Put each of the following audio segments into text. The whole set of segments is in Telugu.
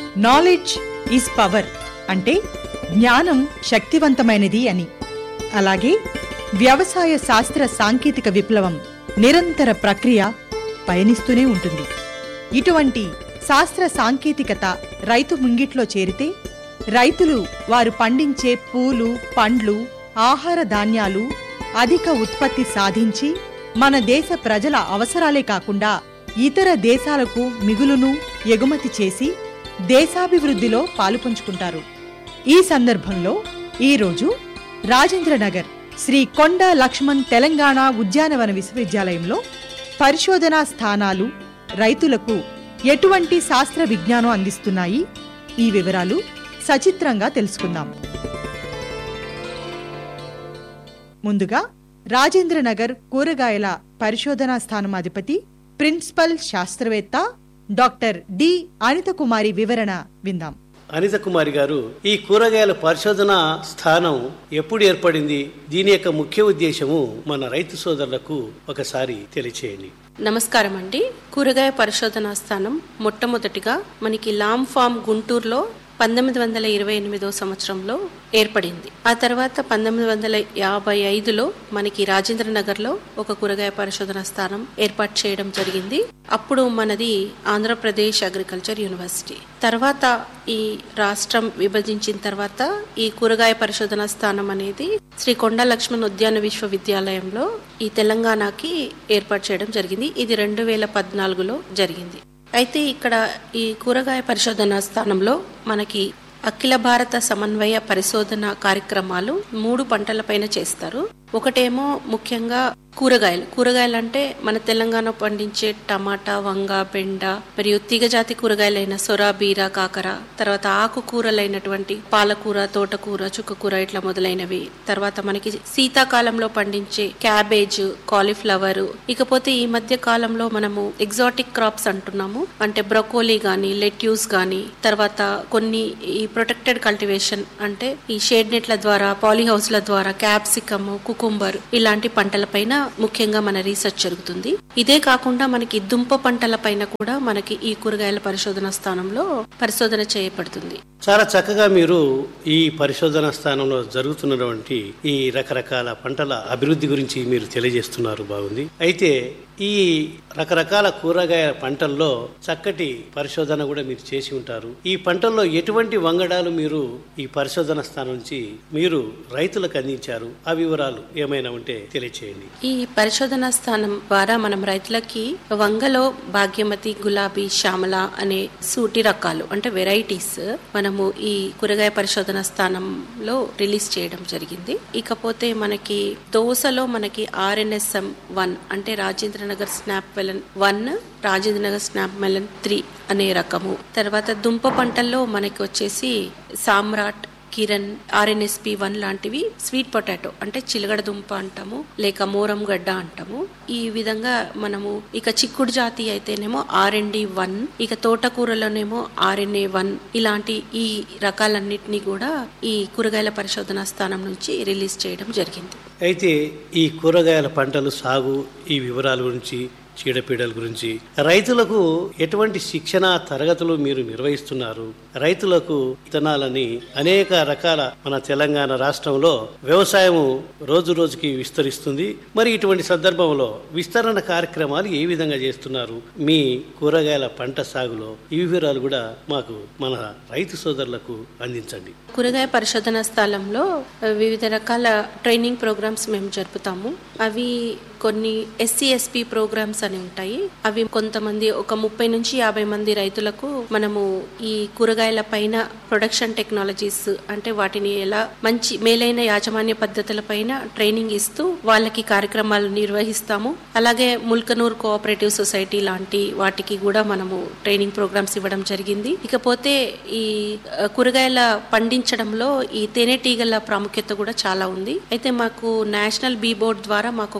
నాలెడ్జ్ ఈజ్ పవర్ అంటే జ్ఞానం శక్తివంతమైనది అని అలాగే వ్యవసాయ శాస్త్ర సాంకేతిక విప్లవం నిరంతర ప్రక్రియ పయనిస్తూనే ఉంటుంది ఇటువంటి శాస్త్ర సాంకేతికత రైతు ముంగిట్లో చేరితే రైతులు వారు పండించే పూలు పండ్లు ఆహార ధాన్యాలు అధిక ఉత్పత్తి సాధించి మన దేశ ప్రజల అవసరాలే కాకుండా ఇతర దేశాలకు మిగులును ఎగుమతి చేసి దేశాభివృద్ధిలో పాలుపంచుకుంటారు ఈ సందర్భంలో ఈరోజు రాజేంద్రనగర్ శ్రీ కొండ లక్ష్మణ్ తెలంగాణ ఉద్యానవన విశ్వవిద్యాలయంలో పరిశోధనా స్థానాలు రైతులకు ఎటువంటి శాస్త్ర విజ్ఞానం అందిస్తున్నాయి ఈ వివరాలు సచిత్రంగా తెలుసుకుందాం ముందుగా రాజేంద్రనగర్ కూరగాయల పరిశోధనా స్థానం అధిపతి ప్రిన్సిపల్ శాస్త్రవేత్త డాక్టర్ డి అనితకుమారి వివరణ విందాం అనిత కుమారి గారు ఈ కూరగాయల పరిశోధన స్థానం ఎప్పుడు ఏర్పడింది దీని యొక్క ముఖ్య ఉద్దేశము మన రైతు సోదరులకు ఒకసారి తెలియచేయండి నమస్కారం అండి కూరగాయ పరిశోధనా స్థానం మొట్టమొదటిగా మనకి లామ్ ఫామ్ గుంటూరులో పంతొమ్మిది వందల ఇరవై ఎనిమిదో సంవత్సరంలో ఏర్పడింది ఆ తర్వాత పంతొమ్మిది వందల యాభై ఐదులో మనకి రాజేంద్ర నగర్లో ఒక కూరగాయ పరిశోధన స్థానం ఏర్పాటు చేయడం జరిగింది అప్పుడు మనది ఆంధ్రప్రదేశ్ అగ్రికల్చర్ యూనివర్సిటీ తర్వాత ఈ రాష్ట్రం విభజించిన తర్వాత ఈ కూరగాయ పరిశోధన స్థానం అనేది శ్రీ కొండ లక్ష్మణ్ ఉద్యాన విశ్వవిద్యాలయంలో ఈ తెలంగాణకి ఏర్పాటు చేయడం జరిగింది ఇది రెండు వేల పద్నాలుగులో జరిగింది అయితే ఇక్కడ ఈ కూరగాయ పరిశోధన స్థానంలో మనకి అఖిల భారత సమన్వయ పరిశోధన కార్యక్రమాలు మూడు పంటలపైన చేస్తారు ఒకటేమో ముఖ్యంగా కూరగాయలు కూరగాయలు అంటే మన తెలంగాణ పండించే టమాటా వంగ బెండ మరియు తీగజాతి కూరగాయలైన సొర బీర కాకర తర్వాత ఆకుకూరలైనటువంటి పాలకూర తోటకూర చుక్కకూర ఇట్లా మొదలైనవి తర్వాత మనకి శీతాకాలంలో పండించే క్యాబేజ్ కాలీఫ్లవర్ ఇకపోతే ఈ మధ్య కాలంలో మనము ఎగ్జాటిక్ క్రాప్స్ అంటున్నాము అంటే బ్రొకోలీ గాని లెట్యూస్ గాని తర్వాత కొన్ని ఈ ప్రొటెక్టెడ్ కల్టివేషన్ అంటే ఈ షేడ్ నెట్ల ద్వారా పాలీ హౌస్ల ద్వారా క్యాప్సికమ్ కుకుంబర్ ఇలాంటి పంటలపైన ముఖ్యంగా మన రీసెర్చ్ జరుగుతుంది ఇదే కాకుండా మనకి దుంప పంటల పైన కూడా మనకి ఈ కూరగాయల పరిశోధన స్థానంలో పరిశోధన చేయబడుతుంది చాలా చక్కగా మీరు ఈ పరిశోధన స్థానంలో జరుగుతున్నటువంటి ఈ రకరకాల పంటల అభివృద్ధి గురించి మీరు తెలియజేస్తున్నారు బాగుంది అయితే ఈ రకరకాల కూరగాయల పంటల్లో చక్కటి పరిశోధన కూడా మీరు చేసి ఉంటారు ఈ పంటల్లో ఎటువంటి వంగడాలు మీరు ఈ పరిశోధన స్థానం నుంచి మీరు రైతులకు అందించారు ఆ వివరాలు ఏమైనా ఉంటే తెలియచేయండి ఈ పరిశోధన స్థానం ద్వారా మనం రైతులకి వంగలో భాగ్యమతి గులాబీ శ్యామల అనే సూటి రకాలు అంటే వెరైటీస్ మనము ఈ కూరగాయ పరిశోధన స్థానంలో రిలీజ్ చేయడం జరిగింది ఇకపోతే మనకి దోసలో మనకి ఆర్ఎన్ఎస్ఎం వన్ అంటే Rajendra Nagar snap melon one Rajendra Nagar snap melon three అనే రకము తర్వాత దుంప పంటల్లో మనకి వచ్చేసి సామ్రాట్ కిరణ్ ఆర్ఎన్ఎస్పి వన్ లాంటివి స్వీట్ పొటాటో అంటే చిలగడ దుంప అంటాము లేక మోరం గడ్డ అంటాము ఈ విధంగా మనము ఇక చిక్కుడు జాతి అయితేనేమో ఆర్ఎన్డి వన్ ఇక తోటకూరలోనేమో ఆర్ఎన్ఏ వన్ ఇలాంటి ఈ రకాలన్నిటినీ కూడా ఈ కూరగాయల పరిశోధన స్థానం నుంచి రిలీజ్ చేయడం జరిగింది అయితే ఈ కూరగాయల పంటలు సాగు ఈ వివరాల గురించి చీడపీడల గురించి రైతులకు ఎటువంటి శిక్షణ తరగతులు మీరు నిర్వహిస్తున్నారు రైతులకు విత్తనాలని అనేక రకాల మన తెలంగాణ రాష్ట్రంలో వ్యవసాయము రోజు రోజుకి విస్తరిస్తుంది మరి ఇటువంటి సందర్భంలో విస్తరణ కార్యక్రమాలు ఏ విధంగా చేస్తున్నారు మీ కూరగాయల పంట సాగులో ఈ వివరాలు కూడా మాకు మన రైతు సోదరులకు అందించండి కూరగాయ పరిశోధన స్థలంలో ఆ, వివిధ రకాల ట్రైనింగ్ ప్రోగ్రామ్స్ మేము జరుపుతాము అవి కొన్ని ఎస్సీ ఎస్పీ ప్రోగ్రామ్స్ అని ఉంటాయి అవి కొంతమంది ఒక ముప్పై నుంచి యాభై మంది రైతులకు మనము ఈ కూరగాయల పైన ప్రొడక్షన్ టెక్నాలజీస్ అంటే వాటిని ఎలా మంచి మేలైన యాజమాన్య పద్ధతుల పైన ట్రైనింగ్ ఇస్తూ వాళ్ళకి కార్యక్రమాలు నిర్వహిస్తాము అలాగే ముల్కనూర్ కోఆపరేటివ్ సొసైటీ లాంటి వాటికి కూడా మనము ట్రైనింగ్ ప్రోగ్రామ్స్ ఇవ్వడం జరిగింది ఇకపోతే ఈ ఆ, కూరగాయల పండించడంలో ఈ తేనెటీగల ప్రాముఖ్యత కూడా చాలా ఉంది అయితే మాకు నేషనల్ బీ బోర్డ్ ద్వారా మాకు ఒక ప్రాజెక్ట్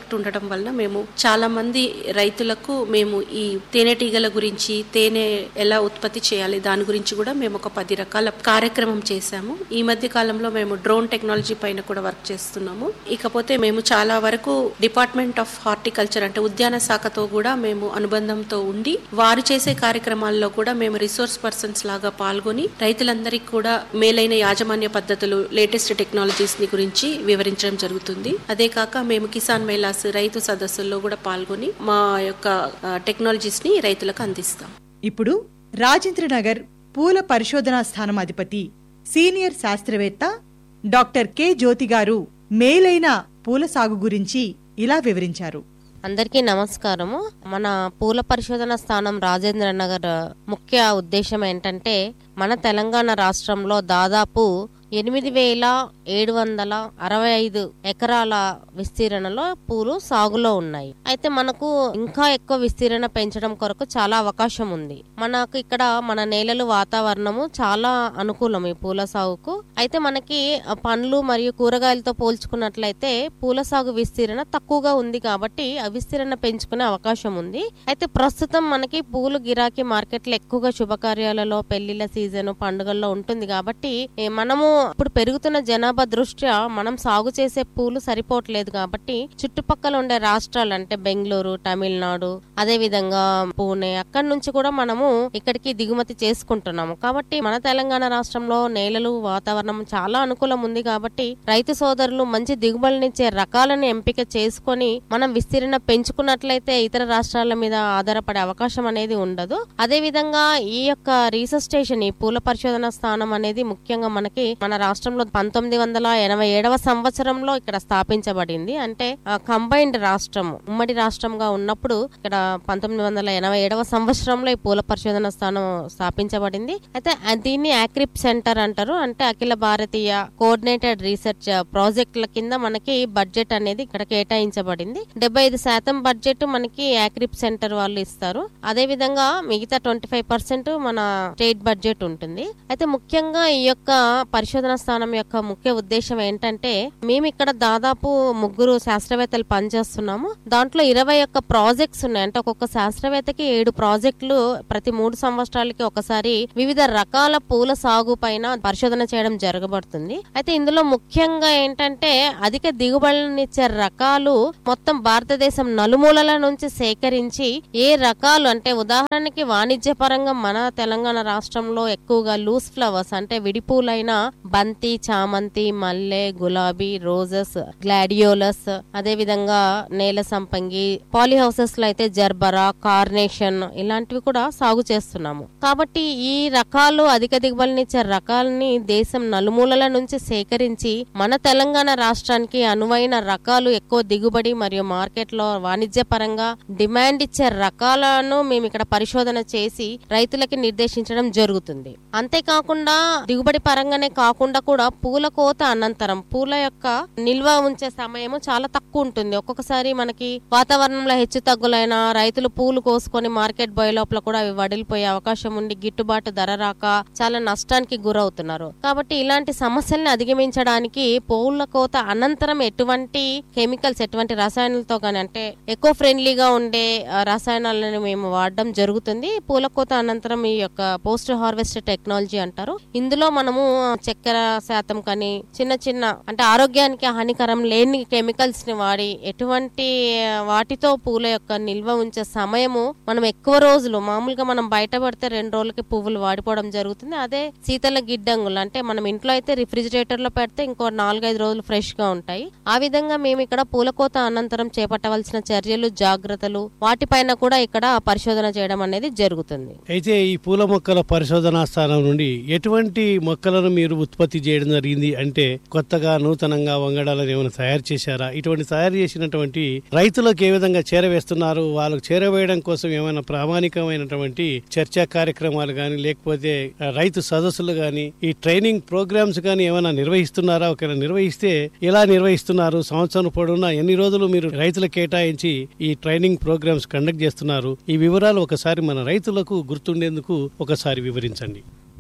ప్రాజెక్ట్ ఉండడం వలన మేము చాలా మంది రైతులకు మేము ఈ తేనెటీగల గురించి తేనె ఎలా ఉత్పత్తి చేయాలి దాని గురించి కూడా మేము ఒక పది రకాల కార్యక్రమం చేశాము ఈ మధ్య కాలంలో మేము డ్రోన్ టెక్నాలజీ పైన కూడా వర్క్ చేస్తున్నాము ఇకపోతే మేము చాలా వరకు డిపార్ట్మెంట్ ఆఫ్ హార్టికల్చర్ అంటే ఉద్యాన శాఖతో కూడా మేము అనుబంధంతో ఉండి వారు చేసే కార్యక్రమాల్లో కూడా మేము రిసోర్స్ పర్సన్స్ లాగా పాల్గొని రైతులందరికీ కూడా మేలైన యాజమాన్య పద్ధతులు లేటెస్ట్ టెక్నాలజీస్ ని గురించి వివరించడం జరుగుతుంది అదే కాక మేము కిసాన్ మేళాస్ రైతు సదస్సుల్లో కూడా పాల్గొని మా యొక్క టెక్నాలజీస్ ని రైతులకు అందిస్తాం ఇప్పుడు రాజేంద్రనగర్ పూల పరిశోధనా స్థానం అధిపతి సీనియర్ శాస్త్రవేత్త డాక్టర్ కె జ్యోతి గారు మేలైన పూల సాగు గురించి ఇలా వివరించారు అందరికీ నమస్కారము మన పూల పరిశోధన స్థానం రాజేంద్ర నగర్ ముఖ్య ఉద్దేశం ఏంటంటే మన తెలంగాణ రాష్ట్రంలో దాదాపు ఎనిమిది వేల ఏడు వందల అరవై ఐదు ఎకరాల విస్తీర్ణలో పూలు సాగులో ఉన్నాయి అయితే మనకు ఇంకా ఎక్కువ విస్తీరణ పెంచడం కొరకు చాలా అవకాశం ఉంది మనకు ఇక్కడ మన నేలలు వాతావరణము చాలా అనుకూలం ఈ పూల సాగుకు అయితే మనకి పండ్లు మరియు కూరగాయలతో పోల్చుకున్నట్లయితే పూల సాగు విస్తీరణ తక్కువగా ఉంది కాబట్టి ఆ విస్తీరణ పెంచుకునే అవకాశం ఉంది అయితే ప్రస్తుతం మనకి పూలు గిరాకీ మార్కెట్లో ఎక్కువగా శుభకార్యాలలో పెళ్లిళ్ళ సీజన్ పండుగల్లో ఉంటుంది కాబట్టి ఏ, మనము ఇప్పుడు పెరుగుతున్న జనాభా దృష్ట్యా మనం సాగు చేసే పూలు సరిపోవట్లేదు కాబట్టి చుట్టుపక్కల ఉండే రాష్ట్రాలు అంటే బెంగళూరు తమిళనాడు అదే విధంగా పూణే అక్కడి నుంచి కూడా మనము ఇక్కడికి దిగుమతి చేసుకుంటున్నాము కాబట్టి మన తెలంగాణ రాష్ట్రంలో నేలలు వాతావరణం చాలా అనుకూలం ఉంది కాబట్టి రైతు సోదరులు మంచి దిగుబడినిచ్చే రకాలను ఎంపిక చేసుకొని మనం విస్తీర్ణ పెంచుకున్నట్లయితే ఇతర రాష్ట్రాల మీద ఆధారపడే అవకాశం అనేది ఉండదు అదే విధంగా ఈ యొక్క రీసెర్చ్ స్టేషన్ ఈ పూల పరిశోధన స్థానం అనేది ముఖ్యంగా మనకి మన రాష్ట్రంలో పంతొమ్మిది వందల ఎనభై ఏడవ సంవత్సరంలో ఇక్కడ స్థాపించబడింది అంటే కంబైన్డ్ రాష్ట్రం ఉమ్మడి రాష్ట్రంగా ఉన్నప్పుడు ఇక్కడ పంతొమ్మిది వందల ఎనభై ఏడవ సంవత్సరంలో ఈ పూల పరిశోధన స్థానం స్థాపించబడింది అయితే ఆ దీన్ని యాక్రిప్ సెంటర్ అంటారు అంటే అఖిల భారతీయ కోఆర్డినేటెడ్ రీసెర్చ్ ప్రాజెక్టుల కింద మనకి బడ్జెట్ అనేది ఇక్కడ కేటాయించబడింది డెబ్బై ఐదు శాతం బడ్జెట్ మనకి యాక్రిప్ సెంటర్ వాళ్ళు ఇస్తారు అదే విధంగా మిగతా ట్వంటీ ఫైవ్ పర్సెంట్ మన స్టేట్ బడ్జెట్ ఉంటుంది అయితే ముఖ్యంగా ఈ యొక్క పరిశోధన స్థానం యొక్క ముఖ్య ఉద్దేశం ఏంటంటే మేము ఇక్కడ దాదాపు ముగ్గురు శాస్త్రవేత్తలు పనిచేస్తున్నాము దాంట్లో ఇరవై ఒక్క ప్రాజెక్ట్స్ ఉన్నాయి అంటే ఒక్కొక్క శాస్త్రవేత్తకి ఏడు ప్రాజెక్టులు ప్రతి మూడు సంవత్సరాలకి ఒకసారి వివిధ రకాల పూల సాగు పైన పరిశోధన చేయడం జరగబడుతుంది అయితే ఇందులో ముఖ్యంగా ఏంటంటే అధిక దిగుబడులనిచ్చే రకాలు మొత్తం భారతదేశం నలుమూలల నుంచి సేకరించి ఏ రకాలు అంటే ఉదాహరణకి వాణిజ్యపరంగా మన తెలంగాణ రాష్ట్రంలో ఎక్కువగా లూస్ ఫ్లవర్స్ అంటే విడిపూలైన బంతి చామంతి మల్లె గులాబీ రోజెస్ గ్లాడియోలస్ అదే విధంగా నేల సంపంగి పాలీ హౌసెస్ లో అయితే జర్బరా కార్నేషన్ ఇలాంటివి కూడా సాగు చేస్తున్నాము కాబట్టి ఈ రకాలు అధిక దిగుబడినిచ్చే రకాలని దేశం నలుమూలల నుంచి సేకరించి మన తెలంగాణ రాష్ట్రానికి అనువైన రకాలు ఎక్కువ దిగుబడి మరియు మార్కెట్ లో వాణిజ్య పరంగా డిమాండ్ ఇచ్చే రకాలను మేము ఇక్కడ పరిశోధన చేసి రైతులకి నిర్దేశించడం జరుగుతుంది అంతేకాకుండా దిగుబడి పరంగానే కాకుండా కూడా పూల కోత అనంతరం పూల యొక్క నిల్వ ఉంచే సమయము చాలా తక్కువ ఉంటుంది ఒక్కొక్కసారి మనకి వాతావరణంలో హెచ్చు తగ్గులైన రైతులు పూలు కోసుకొని మార్కెట్ పోయే లోపల కూడా అవి వడిలిపోయే అవకాశం ఉండి గిట్టుబాటు ధర రాక చాలా నష్టానికి గురవుతున్నారు కాబట్టి ఇలాంటి సమస్యల్ని అధిగమించడానికి పూల కోత అనంతరం ఎటువంటి కెమికల్స్ ఎటువంటి రసాయనాలతో కానీ అంటే ఎక్కువ ఫ్రెండ్లీగా ఉండే ఆ, రసాయనాలను మేము వాడడం జరుగుతుంది పూల కోత అనంతరం ఈ యొక్క పోస్ట్ హార్వెస్ట్ టెక్నాలజీ అంటారు ఇందులో మనము చక్కెర శాతం కానీ చిన్న చిన్న అంటే ఆరోగ్యానికి హానికరం లేని కెమికల్స్ ని వాడి ఎటువంటి ఆ, వాటితో పూల యొక్క నిల్వ ఉంచే సమయము మనం ఎక్కువ రోజులు మామూలుగా మనం బయట పడితే రెండు రోజులకి పువ్వులు వాడిపోవడం జరుగుతుంది అదే శీతల గిడ్డంగులు అంటే మనం ఇంట్లో అయితే రిఫ్రిజిరేటర్ లో పెడితే ఇంకో నాలుగైదు రోజులు ఫ్రెష్ గా ఉంటాయి ఆ విధంగా మేము ఇక్కడ పూల కోత అనంతరం చేపట్టవలసిన చర్యలు జాగ్రత్తలు వాటిపైన కూడా ఇక్కడ పరిశోధన చేయడం అనేది జరుగుతుంది అయితే ఈ పూల మొక్కల పరిశోధనా స్థానం నుండి ఎటువంటి మొక్కలను మీరు ఉత్పత్తి చేయడం జరిగింది అంటే కొత్తగా నూతనంగా వంగడాలను ఏమైనా తయారు చేశారా ఇటువంటి తయారు చేసినటువంటి రైతులకు ఏ విధంగా చేరవేస్తున్నారు వాళ్ళకు చేరవేయడం కోసం ఏమైనా ప్రామాణికమైనటువంటి చర్చా కార్యక్రమాలు కానీ లేకపోతే ఆ, రైతు సదస్సులు కానీ ఈ ట్రైనింగ్ ప్రోగ్రామ్స్ కానీ ఏమైనా నిర్వహిస్తున్నారా ఒకవేళ నిర్వహిస్తే ఎలా నిర్వహిస్తున్నారు సంవత్సరం పొడవునా ఎన్ని రోజులు మీరు రైతులకు కేటాయించి ఈ ట్రైనింగ్ ప్రోగ్రామ్స్ కండక్ట్ చేస్తున్నారు ఈ వివరాలు ఒకసారి మన రైతులకు గుర్తుండేందుకు ఒకసారి వివరించండి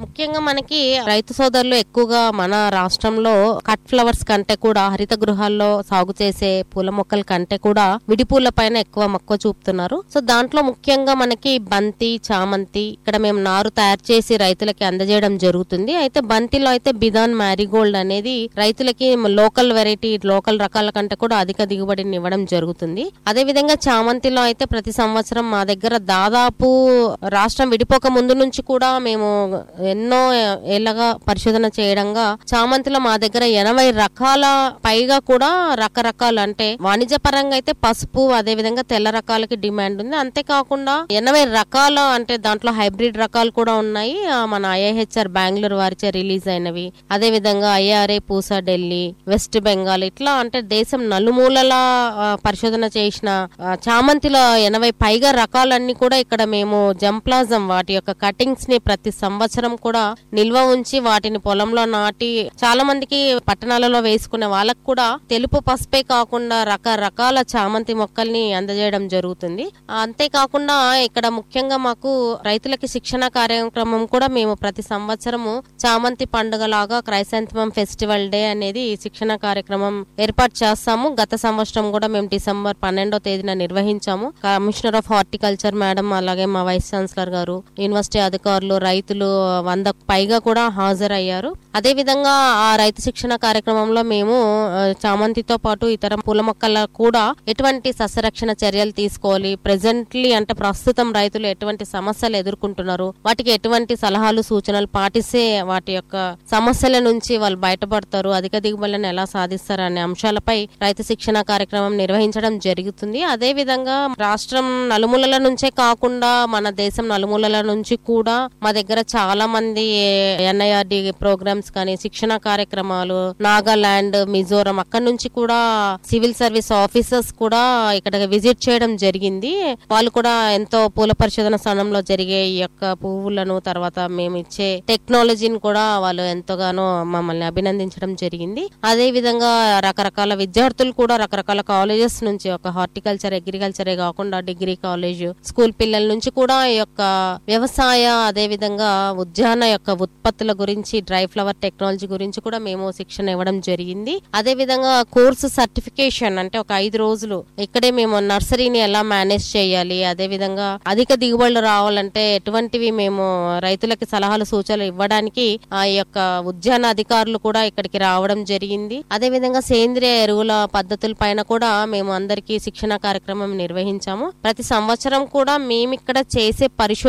ముఖ్యంగా మనకి రైతు సోదరులు ఎక్కువగా మన రాష్ట్రంలో కట్ ఫ్లవర్స్ కంటే కూడా హరిత గృహాల్లో సాగు చేసే పూల మొక్కల కంటే కూడా విడి పూల పైన ఎక్కువ మక్కువ చూపుతున్నారు సో దాంట్లో ముఖ్యంగా మనకి బంతి చామంతి ఇక్కడ మేము నారు తయారు చేసి రైతులకి అందజేయడం జరుగుతుంది అయితే బంతిలో అయితే బిదాన్ మ్యారీగోల్డ్ అనేది రైతులకి లోకల్ వెరైటీ లోకల్ రకాల కంటే కూడా అధిక దిగుబడిని ఇవ్వడం జరుగుతుంది అదే విధంగా చామంతిలో అయితే ప్రతి సంవత్సరం మా దగ్గర దాదాపు రాష్ట్రం విడిపోక ముందు నుంచి కూడా మేము ఎన్నో ఏళ్ళగా పరిశోధన చేయడంగా చామంతిలో మా దగ్గర ఎనభై రకాల పైగా కూడా రకరకాలు అంటే వాణిజ్య పరంగా అయితే పసుపు అదే విధంగా తెల్ల రకాలకి డిమాండ్ ఉంది అంతేకాకుండా ఎనభై రకాల అంటే దాంట్లో హైబ్రిడ్ రకాలు కూడా ఉన్నాయి ఆ, మన ఐఐహెచ్ఆర్ బెంగళూరు వారిచే రిలీజ్ అయినవి అదే విధంగా ఐఆర్ఏ పూసా ఢిల్లీ వెస్ట్ బెంగాల్ ఇట్లా అంటే దేశం నలుమూలల ఆ, పరిశోధన చేసిన ఆ, చామంతిలో ఎనభై పైగా రకాలన్నీ కూడా ఇక్కడ మేము జంప్లాజం వాటి యొక్క కటింగ్స్ ని ప్రతి సంవత్సరం కూడా నిల్వ ఉంచి వాటిని పొలంలో నాటి చాలా మందికి పట్టణాలలో వేసుకునే వాళ్ళకు కూడా తెలుపు పసుపే కాకుండా రకరకాల చామంతి మొక్కల్ని అందజేయడం జరుగుతుంది ఆ, అంతేకాకుండా ఇక్కడ ముఖ్యంగా మాకు రైతులకి శిక్షణ కార్యక్రమం కూడా మేము ప్రతి సంవత్సరము చామంతి పండుగ లాగా క్రైసాంతమం ఫెస్టివల్ డే అనేది శిక్షణ కార్యక్రమం ఏర్పాటు చేస్తాము గత సంవత్సరం కూడా మేము డిసెంబర్ పన్నెండో తేదీన నిర్వహించాము కమిషనర్ ఆఫ్ హార్టికల్చర్ మేడం అలాగే మా వైస్ ఛాన్సలర్ గారు యూనివర్సిటీ అధికారులు రైతులు వందకు పైగా కూడా హాజరయ్యారు అదే విధంగా ఆ రైతు శిక్షణ కార్యక్రమంలో మేము ఆ, చామంతితో పాటు ఇతర పూల మొక్కల కూడా ఎటువంటి సస్యరక్షణ చర్యలు తీసుకోవాలి ప్రెసెంట్లీ అంటే ప్రస్తుతం రైతులు ఎటువంటి సమస్యలు ఎదుర్కొంటున్నారు వాటికి ఎటువంటి సలహాలు సూచనలు పాటిస్తే వాటి యొక్క సమస్యల నుంచి వాళ్ళు బయటపడతారు అధిక దిగుబడులను ఎలా సాధిస్తారు అనే అంశాలపై రైతు శిక్షణ కార్యక్రమం నిర్వహించడం జరుగుతుంది అదే విధంగా రాష్ట్రం నలుమూలల నుంచే కాకుండా మన దేశం నలుమూలల నుంచి కూడా మా దగ్గర చాలా మంది ఎన్ఐఆర్డి ప్రోగ్రామ్స్ కానీ శిక్షణ కార్యక్రమాలు నాగాలాండ్ మిజోరం అక్కడ నుంచి కూడా సివిల్ సర్వీస్ ఆఫీసర్స్ కూడా ఇక్కడ విజిట్ చేయడం జరిగింది వాళ్ళు కూడా ఎంతో పూల పరిశోధన స్థానంలో జరిగే ఈ యొక్క పువ్వులను తర్వాత మేము ఇచ్చే టెక్నాలజీని కూడా వాళ్ళు ఎంతగానో మమ్మల్ని అభినందించడం జరిగింది అదే విధంగా రకరకాల విద్యార్థులు కూడా రకరకాల కాలేజెస్ నుంచి ఒక హార్టికల్చర్ అగ్రికల్చరే కాకుండా డిగ్రీ కాలేజ్ స్కూల్ పిల్లల నుంచి కూడా ఈ యొక్క వ్యవసాయ అదే విధంగా ఉద్యాన యొక్క ఉత్పత్తుల గురించి డ్రై ఫ్లవర్ టెక్నాలజీ గురించి కూడా మేము శిక్షణ ఇవ్వడం జరిగింది అదే విధంగా కోర్సు సర్టిఫికేషన్ అంటే ఒక ఐదు రోజులు ఇక్కడే మేము నర్సరీని ఎలా మేనేజ్ చేయాలి అదే విధంగా అధిక దిగుబడులు రావాలంటే ఎటువంటివి మేము రైతులకి సలహాలు సూచనలు ఇవ్వడానికి ఆ యొక్క ఉద్యాన అధికారులు కూడా ఇక్కడికి రావడం జరిగింది అదే విధంగా సేంద్రియ ఎరువుల పద్ధతుల పైన కూడా మేము అందరికీ శిక్షణ కార్యక్రమం నిర్వహించాము ప్రతి సంవత్సరం కూడా మేము ఇక్కడ చేసే పరిశోధన